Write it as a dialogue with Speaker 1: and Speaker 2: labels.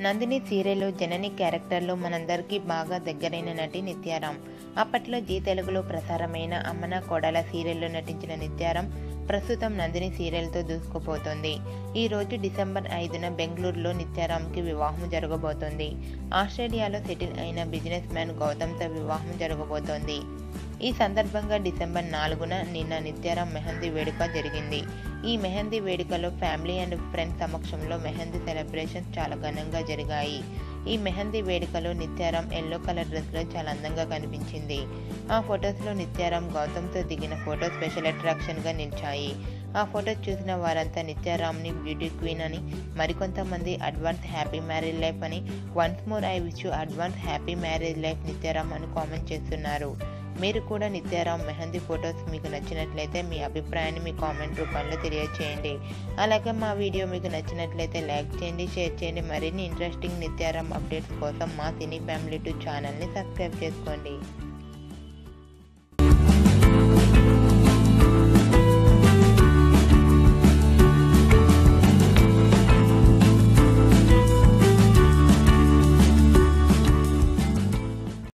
Speaker 1: నందిని సీరియల్లో జనని క్యారెక్టర్లో మనందరికీ బాగా దగ్గరైన నటి నిత్యారాం అప్పట్లో జీ తెలుగులో ప్రసారమైన అమ్మన కోడల సీరియల్లో నటించిన నిత్యారాం ప్రస్తుతం నందిని సీరియల్తో దూసుకుపోతోంది ఈ రోజు డిసెంబర్ ఐదున బెంగళూరులో నిత్యారాంకి వివాహం జరగబోతోంది ఆస్ట్రేలియాలో సెటిల్ అయిన బిజినెస్ మ్యాన్ గౌతమ్తో వివాహం జరగబోతోంది ఈ సందర్భంగా డిసెంబర్ నాలుగున నిన్న నిత్యారాం మెహందీ వేడుక జరిగింది ఈ మెహందీ వేడుకలో ఫ్యామిలీ అండ్ ఫ్రెండ్స్ సమక్షంలో మెహందీ సెలబ్రేషన్స్ చాలా ఘనంగా జరిగాయి ఈ మెహందీ వేడుకలో నిత్యారాం ఎల్లో కలర్ డ్రెస్లో చాలా అందంగా కనిపించింది ఆ ఫొటోస్లో నిత్యారాం గౌతమ్తో దిగిన ఫోటో స్పెషల్ అట్రాక్షన్గా నిలిచాయి ఆ ఫొటోస్ చూసిన వారంతా నిత్యారాంని బ్యూటీ క్వీన్ అని మరికొంతమంది అడ్వాన్స్ హ్యాపీ మ్యారేజ్ లైఫ్ అని once more I wish you advance happy marriage life Nithyaram అని కామెంట్ చేస్తున్నారు మీరు కూడా నిత్యారాం మెహందీ ఫొటోస్ మీకు నచ్చినట్లయితే మీ అభిప్రాయాన్ని మీ కామెంట్ రూపంలో తెలియచేయండి అలాగే మా వీడియో మీకు నచ్చినట్లయితే లైక్ చేయండి షేర్ చేయండి మరిన్ని ఇంట్రెస్టింగ్ నిత్యారాం అప్డేట్స్ కోసం మా సినీ ఫ్యామిలీ టూ ఛానల్ని సబ్స్క్రైబ్ చేసుకోండి